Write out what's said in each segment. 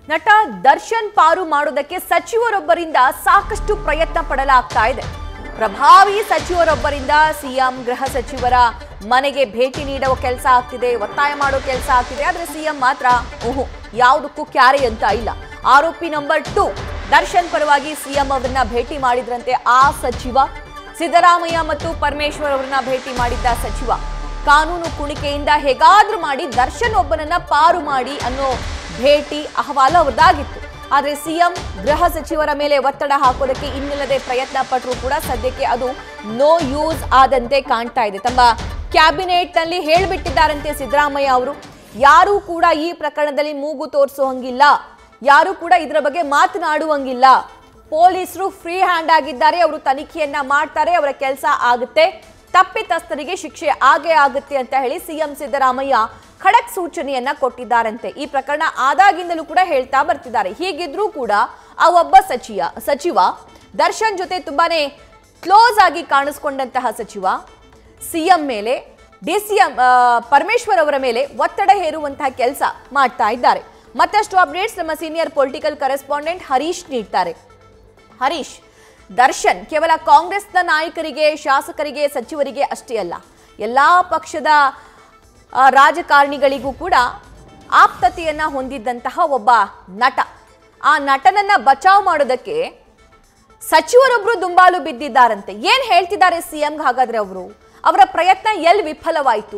ನಟ ದರ್ಶನ್ ಪಾರು ಮಾಡೋದಕ್ಕೆ ಸಚಿವರೊಬ್ಬರಿಂದ ಸಾಕಷ್ಟು ಪ್ರಯತ್ನ ಪಡಲಾಗ್ತಾ ಇದೆ ಪ್ರಭಾವಿ ಸಚಿವರೊಬ್ಬರಿಂದ ಸಿಎಂ ಗೃಹ ಸಚಿವರ ಮನೆಗೆ ಭೇಟಿ ನೀಡುವ ಕೆಲಸ ಆಗ್ತಿದೆ ಒತ್ತಾಯ ಮಾಡೋ ಕೆಲಸ ಆಗ್ತಿದೆ ಆದ್ರೆ ಸಿಎಂ ಮಾತ್ರ ಓಹೋ ಯಾವುದಕ್ಕೂ ಕ್ಯಾರೆ ಅಂತ ಇಲ್ಲ ಆರೋಪಿ ನಂಬರ್ ಟು ದರ್ಶನ್ ಪರವಾಗಿ ಸಿಎಂ ಅವರನ್ನ ಭೇಟಿ ಮಾಡಿದ್ರಂತೆ ಆ ಸಚಿವ ಸಿದ್ದರಾಮಯ್ಯ ಮತ್ತು ಪರಮೇಶ್ವರ್ ಅವರನ್ನ ಭೇಟಿ ಮಾಡಿದ್ದ ಸಚಿವ ಕಾನೂನು ಕುಣಿಕೆಯಿಂದ ಹೇಗಾದ್ರೂ ಮಾಡಿ ದರ್ಶನ್ ಒಬ್ಬನನ್ನ ಪಾರು ಮಾಡಿ ಅನ್ನೋ ಭೇಟಿ ಅಹವಾಲು ಅವರದಾಗಿತ್ತು ಆದ್ರೆ ಸಿಎಂ ಗೃಹ ಸಚಿವರ ಮೇಲೆ ಒತ್ತಡ ಹಾಕೋದಕ್ಕೆ ಇನ್ನಿಲ್ಲದೆ ಪ್ರಯತ್ನ ಪಟ್ಟರು ಕೂಡ ಸದ್ಯಕ್ಕೆ ಅದು ನೋ ಯೂಸ್ ಆದಂತೆ ಕಾಣ್ತಾ ಇದೆ ತಮ್ಮ ಕ್ಯಾಬಿನೆಟ್ ನಲ್ಲಿ ಹೇಳ್ಬಿಟ್ಟಿದ್ದಾರಂತೆ ಸಿದ್ದರಾಮಯ್ಯ ಅವರು ಯಾರೂ ಕೂಡ ಈ ಪ್ರಕರಣದಲ್ಲಿ ಮೂಗು ತೋರಿಸೋ ಹಂಗಿಲ್ಲ ಯಾರೂ ಕೂಡ ಇದರ ಬಗ್ಗೆ ಮಾತನಾಡುವಂಗಿಲ್ಲ ಪೊಲೀಸರು ಫ್ರೀ ಹ್ಯಾಂಡ್ ಆಗಿದ್ದಾರೆ ಅವರು ತನಿಖೆಯನ್ನ ಮಾಡ್ತಾರೆ ಅವರ ಕೆಲಸ ಆಗುತ್ತೆ ತಪ್ಪಿತಸ್ಥರಿಗೆ ಶಿಕ್ಷೆ ಆಗೇ ಆಗುತ್ತೆ ಅಂತ ಹೇಳಿ ಸಿಎಂ ಸಿದ್ದರಾಮಯ್ಯ ಖಡಕ್ ಸೂಚನೆಯನ್ನ ಕೊಟ್ಟಿದ್ದಾರಂತೆ ಈ ಪ್ರಕರಣ ಆದಾಗಿಂದಲೂ ಕೂಡ ಹೇಳ್ತಾ ಬರ್ತಿದ್ದಾರೆ ಹೀಗಿದ್ರೂ ಕೂಡ ಆ ಒಬ್ಬ ಸಚಿವ ಸಚಿವ ದರ್ಶನ್ ಜೊತೆ ತುಂಬಾನೇ ಕ್ಲೋಸ್ ಆಗಿ ಕಾಣಿಸ್ಕೊಂಡಂತಹ ಸಚಿವ ಸಿಎಂ ಮೇಲೆ ಡಿ ಸಿ ಎಂ ಪರಮೇಶ್ವರ್ ಅವರ ಮೇಲೆ ಒತ್ತಡ ಹೇರುವಂತಹ ಕೆಲಸ ಮಾಡ್ತಾ ಇದ್ದಾರೆ ಮತ್ತಷ್ಟು ಅಪ್ಡೇಟ್ಸ್ ನಮ್ಮ ಸೀನಿಯರ್ ಪೊಲಿಟಿಕಲ್ ಕರೆಸ್ಪಾಂಡೆಂಟ್ ಹರೀಶ್ ನೀಡ್ತಾರೆ ಹರೀಶ್ ದರ್ಶನ್ ಕೇವಲ ಕಾಂಗ್ರೆಸ್ನ ನಾಯಕರಿಗೆ ಶಾಸಕರಿಗೆ ಸಚಿವರಿಗೆ ಅಷ್ಟೇ ಅಲ್ಲ ಎಲ್ಲಾ ಪಕ್ಷದ ಆ, ರಾಜಕಾರಣಿಗಳಿಗೂ ಕೂಡ ಆಪ್ತತೆಯನ್ನ ಹೊಂದಿದ್ದಂತಹ ಒಬ್ಬ ನಟ ಆ ನಟನನ್ನ ಬಚಾವ್ ಮಾಡೋದಕ್ಕೆ ಸಚಿವರೊಬ್ರು ದುಂಬಾಲು ಬಿದ್ದಿದ್ದಾರಂತೆ ಏನ್ ಹೇಳ್ತಿದ್ದಾರೆ ಸಿಎಂ ಹಾಗಾದ್ರೆ ಅವರು ಅವರ ಪ್ರಯತ್ನ ಎಲ್ಲಿ ವಿಫಲವಾಯಿತು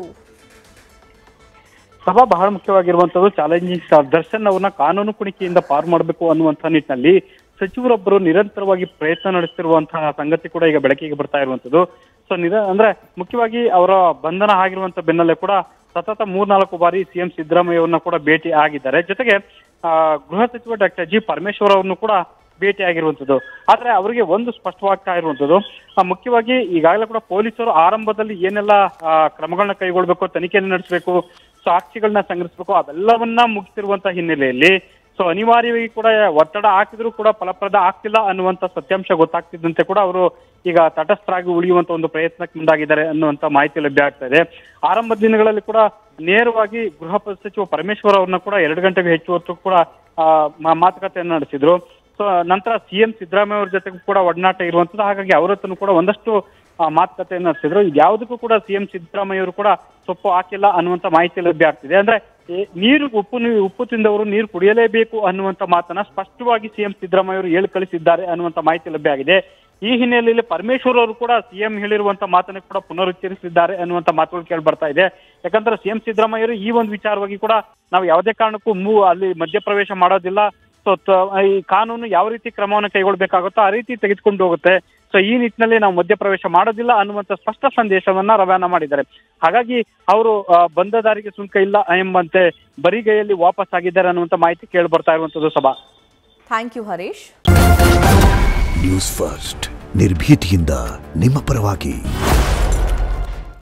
ಸಭಾ ಬಹಳ ಮುಖ್ಯವಾಗಿರುವಂತದ್ದು ಚಾಲೆಂಜಿಂಗ್ ಸ್ಟಾರ್ ದರ್ಶನ್ ಅವ್ರನ್ನ ಕಾನೂನು ಕುಣಿಕೆಯಿಂದ ಪಾರು ಮಾಡಬೇಕು ಅನ್ನುವಂತ ನಿಟ್ಟಿನಲ್ಲಿ ಸಚಿವರೊಬ್ಬರು ನಿರಂತರವಾಗಿ ಪ್ರಯತ್ನ ನಡೆಸ್ತಿರುವಂತಹ ಸಂಗತಿ ಕೂಡ ಈಗ ಬೆಳಕಿಗೆ ಬರ್ತಾ ಇರುವಂತದ್ದು ಸೊ ನಿರ ಅಂದ್ರೆ ಮುಖ್ಯವಾಗಿ ಅವರ ಬಂಧನ ಆಗಿರುವಂತ ಬೆನ್ನಲ್ಲೇ ಕೂಡ ಸತತ ಮೂರ್ನಾಲ್ಕು ಬಾರಿ ಸಿಎಂ ಸಿದ್ದರಾಮಯ್ಯ ಅವ್ರನ್ನ ಕೂಡ ಭೇಟಿ ಆಗಿದ್ದಾರೆ ಜೊತೆಗೆ ಆ, ಗೃಹ ಸಚಿವ ಡಾಕ್ಟರ್ ಜಿ ಪರಮೇಶ್ವರ್ ಅವ್ರನ್ನು ಕೂಡ ಭೇಟಿ ಆಗಿರುವಂತದ್ದು ಆದ್ರೆ ಅವರಿಗೆ ಒಂದು ಸ್ಪಷ್ಟವಾಗ್ತಾ ಇರುವಂತದ್ದು ಆ, ಮುಖ್ಯವಾಗಿ ಈಗಾಗಲೇ ಕೂಡ ಪೊಲೀಸರು ಆರಂಭದಲ್ಲಿ ಏನೆಲ್ಲ ಆ, ಕ್ರಮಗಳನ್ನ ಕೈಗೊಳ್ಬೇಕು ತನಿಖೆಯನ್ನು ನಡೆಸಬೇಕು ಸಾಕ್ಷಿಗಳನ್ನ ಸಂಗ್ರಹಿಸಬೇಕು ಅವೆಲ್ಲವನ್ನ ಮುಗಿಸಿರುವಂತ ಹಿನ್ನೆಲೆಯಲ್ಲಿ ಸೊ ಅನಿವಾರ್ಯವಾಗಿ ಕೂಡ ಒತ್ತಡ ಹಾಕಿದ್ರು ಕೂಡ ಫಲಪ್ರದ ಆಗ್ತಿಲ್ಲ ಅನ್ನುವಂತ ಸತ್ಯಾಂಶ ಗೊತ್ತಾಗ್ತಿದ್ದಂತೆ ಕೂಡ ಅವರು ಈಗ ತಟಸ್ಥರಾಗಿ ಉಳಿಯುವಂತ ಒಂದು ಪ್ರಯತ್ನಕ್ಕೆ ಮುಂದಾಗಿದ್ದಾರೆ ಅನ್ನುವಂತ ಮಾಹಿತಿ ಲಭ್ಯ ಆಗ್ತಾ ಇದೆ ಆರಂಭದ ದಿನಗಳಲ್ಲಿ ಕೂಡ ನೇರವಾಗಿ ಗೃಹ ಸಚಿವ ಪರಮೇಶ್ವರ್ ಅವ್ರನ್ನ ಕೂಡ ಎರಡು ಗಂಟೆಗೆ ಹೆಚ್ಚು ಹೊತ್ತು ಕೂಡ ಆ, ಮಾ- ಮಾತುಕತೆಯನ್ನು ನಡೆಸಿದ್ರು ಸೊ ನಂತರ ಸಿಎಂ ಸಿದ್ದರಾಮಯ್ಯ ಅವ್ರ ಜೊತೆಗೂ ಕೂಡ ಒಡನಾಟ ಇರುವಂತದ್ದು ಹಾಗಾಗಿ ಅವ್ರ ಹತ್ರನೂ ಕೂಡ ಒಂದಷ್ಟು ಆ, ಮಾತುಕತೆಯನ್ನು ನಡೆಸಿದ್ರು ಯಾವುದಕ್ಕೂ ಕೂಡ ಸಿಎಂ ಸಿದ್ದರಾಮಯ್ಯ ಅವರು ಕೂಡ ಸೊಪ್ಪು ಹಾಕಿಲ್ಲ ಅನ್ನುವಂತ ಮಾಹಿತಿ ಲಭ್ಯ ಆಗ್ತಿದೆ ಅಂದ್ರೆ ಏ, ನೀರು ಉಪ್ಪು ನೀ- ಉಪ್ಪು ತಿಂದವರು ನೀರು ಕುಡಿಯಲೇಬೇಕು ಅನ್ನುವಂತ ಮಾತನ್ನ ಸ್ಪಷ್ಟವಾಗಿ ಸಿಎಂ ಸಿದ್ದರಾಮಯ್ಯ ಅವರು ಹೇಳಿ ಕಳಿಸಿದ್ದಾರೆ ಅನ್ನುವಂತ ಮಾಹಿತಿ ಲಭ್ಯ ಆಗಿದೆ ಈ ಹಿನ್ನೆಲೆಯಲ್ಲಿ ಪರಮೇಶ್ವರ್ ಅವರು ಕೂಡ ಸಿಎಂ ಹೇಳಿರುವಂತ ಮಾತನ್ನ ಕೂಡ ಪುನರುಚ್ಚರಿಸಿದ್ದಾರೆ ಅನ್ನುವಂತ ಮಾತುಗಳು ಕೇಳಿ ಬರ್ತಾ ಇದೆ ಯಾಕಂದ್ರೆ ಸಿಎಂ ಸಿದ್ದರಾಮಯ್ಯ ಅವರು ಈ ಒಂದು ವಿಚಾರವಾಗಿ ಕೂಡ ನಾವು ಯಾವುದೇ ಕಾರಣಕ್ಕೂ ಮೂ ಅಲ್ಲಿ ಮಧ್ಯಪ್ರವೇಶ ಮಾಡೋದಿಲ್ಲ ಸೊ ಈ ಕಾನೂನು ಯಾವ ರೀತಿ ಕ್ರಮವನ್ನು ಕೈಗೊಳ್ಬೇಕಾಗುತ್ತೋ ಆ ರೀತಿ ತೆಗೆದುಕೊಂಡು ಹೋಗುತ್ತೆ ಸೊ ಈ ನಿಟ್ಟಿನಲ್ಲಿ ನಾವು ಮಧ್ಯಪ್ರವೇಶ ಮಾಡೋದಿಲ್ಲ ಅನ್ನುವಂತ ಸ್ಪಷ್ಟ ಸಂದೇಶವನ್ನ ರವಾನ ಮಾಡಿದ್ದಾರೆ ಹಾಗಾಗಿ ಅವರು ಆ, ಬಂದ ದಾರಿಗೆ ಸುಂಕ ಇಲ್ಲ ಎಂಬಂತೆ ಬರಿಗೈಯಲ್ಲಿ ವಾಪಸ್ ಆಗಿದ್ದಾರೆ ಅನ್ನುವಂತ ಮಾಹಿತಿ ಕೇಳಿ ಬರ್ತಾ ಇರುವಂತದ್ದು ಸಭಾ thank you Harish news first ನಿರ್ಭೀತಿಯಿಂದ ನಿಮ್ಮ ಪರವಾಗಿ